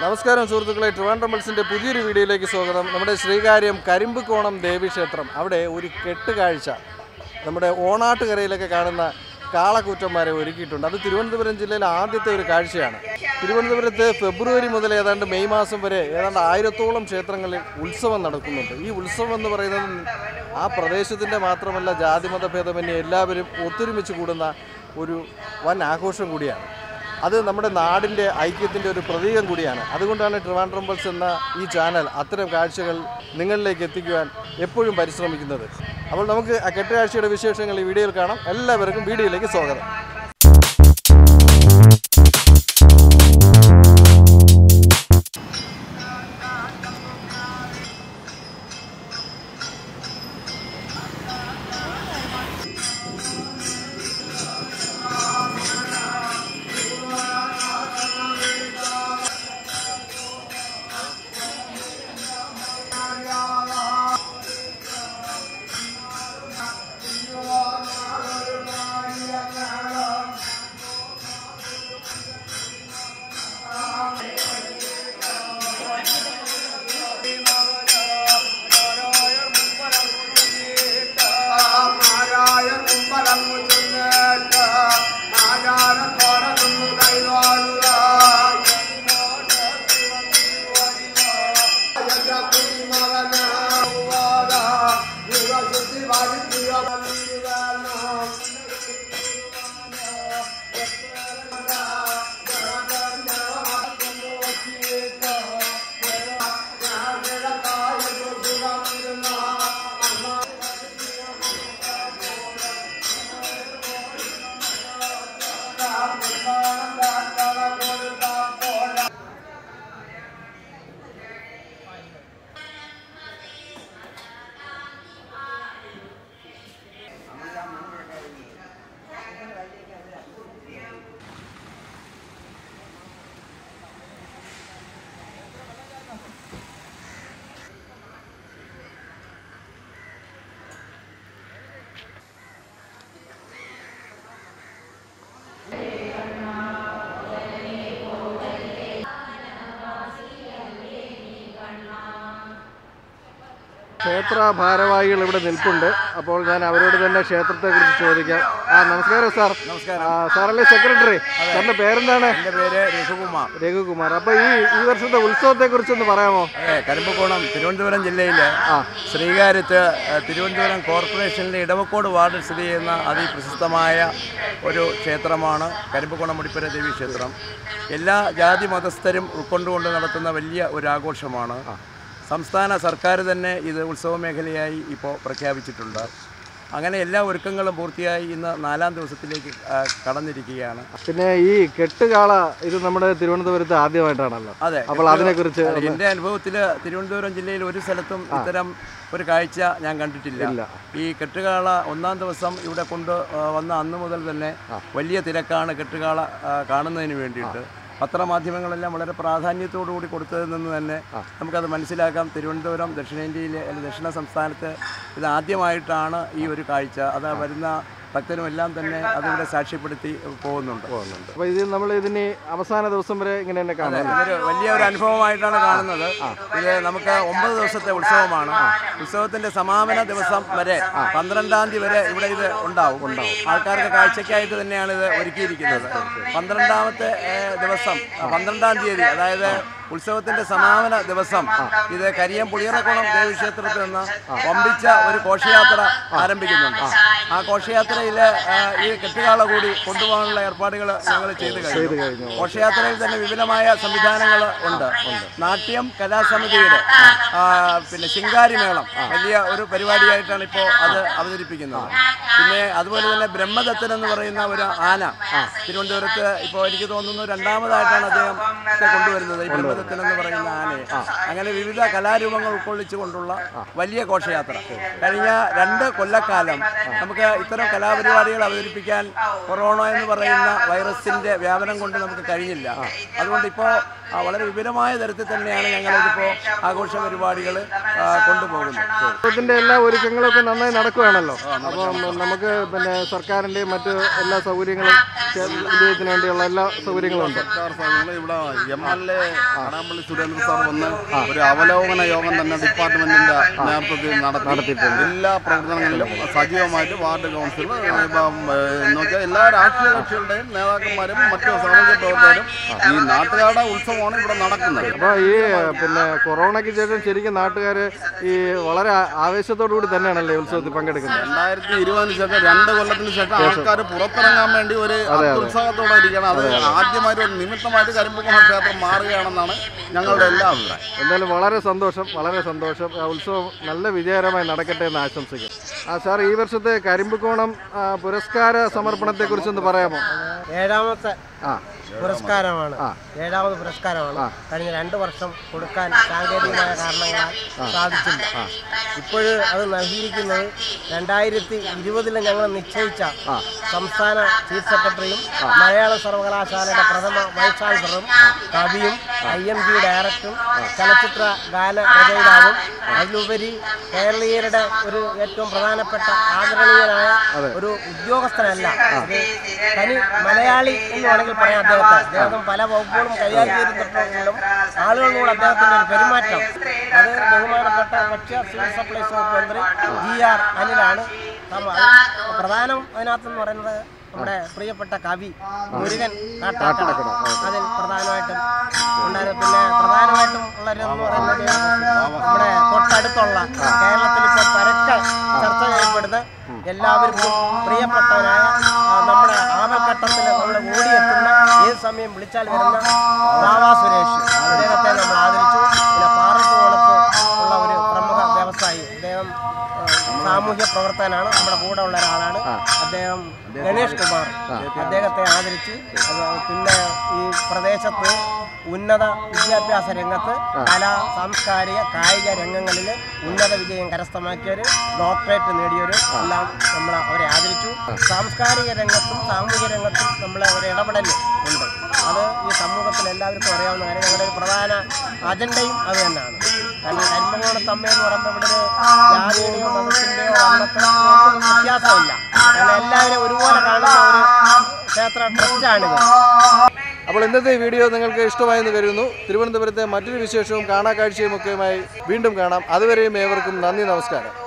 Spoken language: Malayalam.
നമസ്കാരം സുഹൃത്തുക്കളെ ട്രിവാൻഡ്രം മത്സിൻ്റെ പുതിയൊരു വീഡിയോയിലേക്ക് സ്വാഗതം നമ്മുടെ ശ്രീകാര്യം കരിമ്പുകോണം ദേവീക്ഷേത്രം അവിടെ ഒരു കെട്ടുകാഴ്ച നമ്മുടെ ഓണാട്ടുകരയിലൊക്കെ കാണുന്ന കാളക്കൂറ്റന്മാരെ ഒരുക്കിയിട്ടുണ്ട് അത് തിരുവനന്തപുരം ജില്ലയിലെ ആദ്യത്തെ ഒരു കാഴ്ചയാണ് തിരുവനന്തപുരത്ത് ഫെബ്രുവരി മുതൽ ഏതാണ്ട് മെയ് മാസം വരെ ഏതാണ്ട് ആയിരത്തോളം ക്ഷേത്രങ്ങളിൽ ഉത്സവം നടക്കുന്നുണ്ട് ഈ ഉത്സവം എന്ന് പറയുന്നത് ആ പ്രദേശത്തിൻ്റെ മാത്രമല്ല ജാതിമത ഭേദമന്യേ എല്ലാവരും ഒത്തൊരുമിച്ച് കൂടുന്ന ഒരു വൻ ആഘോഷം കൂടിയാണ് അത് നമ്മുടെ നാടിൻ്റെ ഐക്യത്തിൻ്റെ ഒരു പ്രതീകം കൂടിയാണ് അതുകൊണ്ടാണ് ട്രിവാൻഡ്രം പൾസ് എന്ന ഈ ചാനൽ അത്തരം കാഴ്ചകൾ നിങ്ങളിലേക്ക് എത്തിക്കുവാൻ എപ്പോഴും പരിശ്രമിക്കുന്നത് അപ്പോൾ നമുക്ക് ആ കെട്ടുകാഴ്ചയുടെ വിശേഷങ്ങൾ ഈ വീഡിയോയിൽ കാണാം എല്ലാവർക്കും വീഡിയോയിലേക്ക് സ്വാഗതം ക്ഷേത്ര ഭാരവാഹികൾ ഇവിടെ നിൽപ്പുണ്ട് അപ്പോൾ ഞാൻ അവരോട് തന്നെ ക്ഷേത്രത്തെക്കുറിച്ച് ചോദിക്കാം ആ നമസ്കാരം സാർ നമസ്കാരം. ആ, സാറല്ലേ സെക്രട്ടറി സാറിന്റെ പേരെന്താണ് എൻ്റെ പേര് രഘുകുമാർ രഘുകുമാർ അപ്പോൾ ഈ ഈ വർഷത്തെ ഉത്സവത്തെക്കുറിച്ചൊന്ന് പറയാമോ അതെ കരിമ്പുകോണം തിരുവനന്തപുരം ജില്ലയിലെ ആ. ശ്രീകാര്യത്ത് ഏഹ്, തിരുവനന്തപുരം കോർപ്പറേഷനിലെ ഇടവക്കോട് വാർഡിൽ സ്ഥിതി ചെയ്യുന്ന അതിപ്രശസ്തമായ ഒരു ക്ഷേത്രമാണ് കരിമ്പുകോണം മുടിപ്പുര ദേവി ക്ഷേത്രം എല്ലാ ജാതി മതസ്ഥരും ഉൾക്കൊണ്ടുകൊണ്ട് നടത്തുന്ന വലിയ ഒരു ആഘോഷമാണ് സംസ്ഥാന സർക്കാർ തന്നെ ഇത് ഉത്സവ മേഖലയായി ഇപ്പോൾ പ്രഖ്യാപിച്ചിട്ടുണ്ട് അങ്ങനെ എല്ലാ ഒരുക്കങ്ങളും പൂർത്തിയായി ഇന്ന് നാലാം ദിവസത്തിലേക്ക് ആ, കടന്നിരിക്കുകയാണ് പിന്നെ ഈ കെട്ടുകാള ഇത് നമ്മുടെ തിരുവനന്തപുരത്ത് ആദ്യമായിട്ടാണല്ലോ അതെ അപ്പോൾ അതിനെക്കുറിച്ച് അല്ല, എൻ്റെ അനുഭവത്തിൽ തിരുവനന്തപുരം ജില്ലയിൽ ഒരു സ്ഥലത്തും ഇത്തരം ഒരു കാഴ്ച ഞാൻ കണ്ടിട്ടില്ല ഇല്ല. ഈ കെട്ടുകാള ഒന്നാം ദിവസം ഇവിടെ കൊണ്ട് ആ, വന്ന അന്ന് മുതൽ തന്നെ വലിയ തിരക്കാണ് കെട്ടുകാള ആ, കാണുന്നതിന് വേണ്ടിയിട്ട് പത്രമാധ്യമങ്ങളെല്ലാം വളരെ പ്രാധാന്യത്തോടു കൂടി കൊടുത്തതിൽ നിന്ന് തന്നെ നമുക്കത് മനസ്സിലാക്കാം തിരുവനന്തപുരം ദക്ഷിണേന്ത്യയിലെ അല്ലെങ്കിൽ ദക്ഷിണ സംസ്ഥാനത്ത് ഇത് ആദ്യമായിട്ടാണ് ഈ ഒരു കാഴ്ച അത് വരുന്ന ഭക്തരും എല്ലാം തന്നെ അതിവിടെ സാക്ഷ്യപ്പെടുത്തി പോകുന്നുണ്ട് പോകുന്നുണ്ട് അപ്പോൾ ഇത് നമ്മൾ ഇതിന് അവസാന ദിവസം വരെ ഇങ്ങനെ തന്നെ കാണാം ഇതൊരു വലിയ ഒരു അനുഭവമായിട്ടാണ് കാണുന്നത് ഇത് നമുക്ക് ഒമ്പത് ദിവസത്തെ ഉത്സവമാണ് ഉത്സവത്തിന്റെ സമാപന ദിവസം വരെ പന്ത്രണ്ടാം തീയതി വരെ ഇവിടെ ഇത് ഉണ്ടാവും ഉണ്ടാവും ആൾക്കാർക്ക് കാഴ്ചയ്ക്കായിട്ട് തന്നെയാണ് ഇത് ഒരുക്കിയിരിക്കുന്നത് പന്ത്രണ്ടാമത്തെ ഏഹ്, ദിവസം ആ, പന്ത്രണ്ടാം തീയതി അതായത് ഉത്സവത്തിന്റെ സമാപന ദിവസം ഇത് കരിയം പുളിയറക്കുളം ദേവീക്ഷേത്രത്തിൽ നിന്ന് വമ്പിച്ച ഒരു ഘോഷയാത്ര ആരംഭിക്കുന്നുണ്ട് ആ ഘോഷയാത്രയിൽ ഈ കെട്ടുകാള കൂടി കൊണ്ടുപോകാനുള്ള ഏർപ്പാടുകൾ ഞങ്ങൾ ചെയ്തു കഴിഞ്ഞു ഘോഷയാത്രയിൽ തന്നെ വിപുലമായ സംവിധാനങ്ങൾ ഉണ്ട് നാട്യം കലാസമിതിയുടെ ആ, പിന്നെ ശിങ്കാരി മേളം വലിയ ഒരു പരിപാടിയായിട്ടാണ് ഇപ്പോൾ അത് അവതരിപ്പിക്കുന്നത് പിന്നെ അതുപോലെ തന്നെ ബ്രഹ്മദത്തൻ എന്ന് പറയുന്ന ഒരു ആന തിരുവനന്തപുരത്ത് ഇപ്പോൾ എനിക്ക് തോന്നുന്നു രണ്ടാമതായിട്ടാണ് അദ്ദേഹം ഒക്കെ കൊണ്ടുവരുന്നത് ഈ ബ്രഹ്മദത്തൻ എന്ന് പറയുന്ന ആനയെ അങ്ങനെ വിവിധ കലാരൂപങ്ങൾ ഉൾക്കൊള്ളിച്ചുകൊണ്ടുള്ള വലിയ ഘോഷയാത്ര കഴിഞ്ഞ രണ്ട് കൊല്ലക്കാലം നമുക്ക് ഇത്തരം കലാപരിപാടികൾ അവതരിപ്പിക്കാൻ കൊറോണ എന്ന് പറയുന്ന വൈറസിന്റെ വ്യാപനം കൊണ്ട് നമുക്ക് കഴിഞ്ഞില്ല അതുകൊണ്ട് ഇപ്പോൾ വളരെ വിപുലമായ തരത്തിൽ തന്നെയാണ് ഞങ്ങളിതിപ്പോൾ ആഘോഷ പരിപാടികൾ കൊണ്ടുപോകുന്നത് ഇതിന്റെ എല്ലാ ഒരുക്കങ്ങളൊക്കെ നന്നായി നടക്കുകയാണല്ലോ അപ്പം നമുക്ക് പിന്നെ സർക്കാരിന്റെയും മറ്റ് എല്ലാ സൗകര്യങ്ങളും വിജയത്തിന് വേണ്ടിയുള്ള എല്ലാ സൗകര്യങ്ങളും ഉണ്ട് സർക്കാർ സ്ഥലങ്ങൾ ഇവിടെ M L A Kadampally Surendra sir വന്ന് ഒരു അവലോകന യോഗം തന്നെ ഡിപ്പാർട്ട്മെന്റിന്റെ നേതൃത്വത്തിൽ നടത്തി എല്ലാ പ്രവർത്തനങ്ങളിലും സജീവമായിട്ട് വാർഡ് കൗൺസിൽ ഇപ്പം നോക്കിയാൽ എല്ലാ രാഷ്ട്രീയ കക്ഷികളുടെയും നേതാക്കന്മാരും മറ്റു സാമൂഹ്യ പ്രവർത്തകരും ഈ നാട്ടുകാരുടെ ഉത്സവമാണ് ഇവിടെ നടക്കുന്നത് അപ്പോൾ ഈ പിന്നെ കൊറോണയ്ക്ക് ശേഷം ശരിക്കും നാട്ടുകാർ ഈ വളരെ ആ- ആവേശത്തോടു കൂടി തന്നെയാണല്ലേ ഉത്സവത്തിൽ പങ്കെടുക്കുന്നത് രണ്ടായിരത്തി ഇരുപതിന് ശേഷം രണ്ട് കൊല്ലത്തിന് ശേഷം ആൾക്കാർ പുറത്തിറങ്ങാൻ വേണ്ടി ഒരു അത്യുത്സാഹത്തോടെ ഇരിക്കുകയാണ് അത് ആദ്യമായിട്ട് ഒരു നിമിത്തമായിട്ട് കരിമ്പുകുണ ക്ഷേത്രം മാറുകയാണെന്നാണ് ഞങ്ങളുടെ എല്ലാ അഭിപ്രായം എന്തായാലും വളരെ സന്തോഷം വളരെ സന്തോഷം ആ ഉത്സവം നല്ല വിജയകരമായി നടക്കട്ടെ എന്ന് ആശംസിക്കും ആ സാർ ഈ വർഷത്തെ കരിമ്പുകോണം ആ, പുരസ്കാര സമർപ്പണത്തെക്കുറിച്ചൊന്ന് പറയാമോ ഏഴാമത്തെ ആ പുരസ്കാരമാണ് ഏഴാമത് പുരസ്കാരമാണ് കഴിഞ്ഞ രണ്ട് വർഷം കൊടുക്കാൻ സാങ്കേതികമായ കാരണങ്ങളാൽ സാധിച്ചില്ല ഇപ്പോൾ അത് നൽകിയിരിക്കുന്നത് രണ്ടായിരത്തി ഇരുപതിൽ ഞങ്ങൾ നിശ്ചയിച്ച സംസ്ഥാന ചീഫ് സെക്രട്ടറിയും മലയാള സർവകലാശാലയുടെ പ്രഥമ വൈസ് ചാൻസലറും കവിയും ഐ എം ജി ഡയറക്ടറും ചലച്ചിത്ര ഗാന രചയിതാവും അതിലുപരി കേരളീയരുടെ ഒരു ഏറ്റവും പ്രധാനപ്പെട്ട ആദരണീയനായ ഒരു ഉദ്യോഗസ്ഥനല്ല അത് തനി മലയാളി എന്ന് വേണമെങ്കിൽ പറയാം അദ്ദേഹത്തെ അദ്ദേഹം പല വകുപ്പുകളും കൈകാര്യം ചെയ്തിട്ടുണ്ടെങ്കിലും ആളുകളോട് അദ്ദേഹത്തിന്റെ ഒരു പെരുമാറ്റം അത് ബഹുമാനപ്പെട്ട ഭക്ഷ്യ സിവിൽ സപ്ലൈസ് വകുപ്പ് മന്ത്രി ജി ആർ അനിലാണ് നമ്മ- അത് പ്രധാനം അതിനകത്തെന്ന് പറയുന്നത് നമ്മുടെ പ്രിയപ്പെട്ട കവി മുരുകൻ കാട്ടാക്കട അതിൽ പ്രധാനമായിട്ടും ഉണ്ടായിരുന്നു പിന്നെ പ്രധാനമായിട്ടും ഉള്ളതെന്ന് പറയുന്നത് നമ്മുടെ തൊട്ടടുത്തുള്ള കേരളത്തിൽ ഇപ്പോൾ പരക്കെ ചർച്ച ചെയ്യപ്പെടുന്ന എല്ലാവർക്കും പ്രിയപ്പെട്ടവനായ ആ, നമ്മുടെ ആപൽഘട്ടത്തിൽ നമ്മൾ ഓടിയെത്തുന്ന ഏത് സമയം വിളിച്ചാൽ വരുന്ന ബാബാ സുരേഷ് അദ്ദേഹത്തെ നമ്മൾ ആദരിച്ചു പിന്നെ പാറട്ടുകോളത്ത് ഉള്ള ഒരു പ്രമുഖ വ്യവസായി അദ്ദേഹം ആ, സാമൂഹ്യ പ്രവർത്തകനാണ് നമ്മുടെ കൂടെ ഉള്ള ഒരാളാണ് അദ്ദേഹം ഗണേഷ് കുമാർ അദ്ദേഹത്തെ ആദരിച്ച് അത് പിന്നെ ഈ പ്രദേശത്ത് ഉന്നത വിദ്യാഭ്യാസ രംഗത്ത് കലാ സാംസ്കാരിക കായിക രംഗങ്ങളിൽ ഉന്നത വിജയം കരസ്ഥമാക്കിയവർ ഡോക്ടറേറ്റ് നേടിയവരും എല്ലാം നമ്മൾ അവരെ ആദരിച്ചു സാംസ്കാരിക രംഗത്തും സാമൂഹിക രംഗത്തും നമ്മളെ ഒരു ഇടപെടൽ ഉണ്ട് അത് ഈ സമൂഹത്തിൽ എല്ലാവർക്കും അറിയാവുന്ന കാര്യം ഞങ്ങളുടെ ഒരു പ്രധാന അജണ്ടയും അത് തന്നെയാണ് കാരണം കരിമ്പകോണത്ത് അമ്മ എന്ന് പറയുമ്പോൾ ഇവിടെ ഒരു ജാതിയുടെയോ മതത്തിൻ്റെയോ വർണ്ണത്തിനോ ഒന്നും വ്യത്യാസമില്ല കാരണം എല്ലാവരും ഒരുപോലെ കാണുന്ന ഒരു ക്ഷേത്ര ട്രസ്റ്റാണിത് അപ്പോൾ ഇന്നത്തെ ഈ വീഡിയോ നിങ്ങൾക്ക് ഇഷ്ടമായെന്ന് കരുതുന്നു തിരുവനന്തപുരത്തെ മറ്റൊരു വിശേഷവും കാണാക്കാഴ്ചയും ഒക്കെയുമായി വീണ്ടും കാണാം അതുവരെയും ഏവർക്കും നന്ദി നമസ്കാരം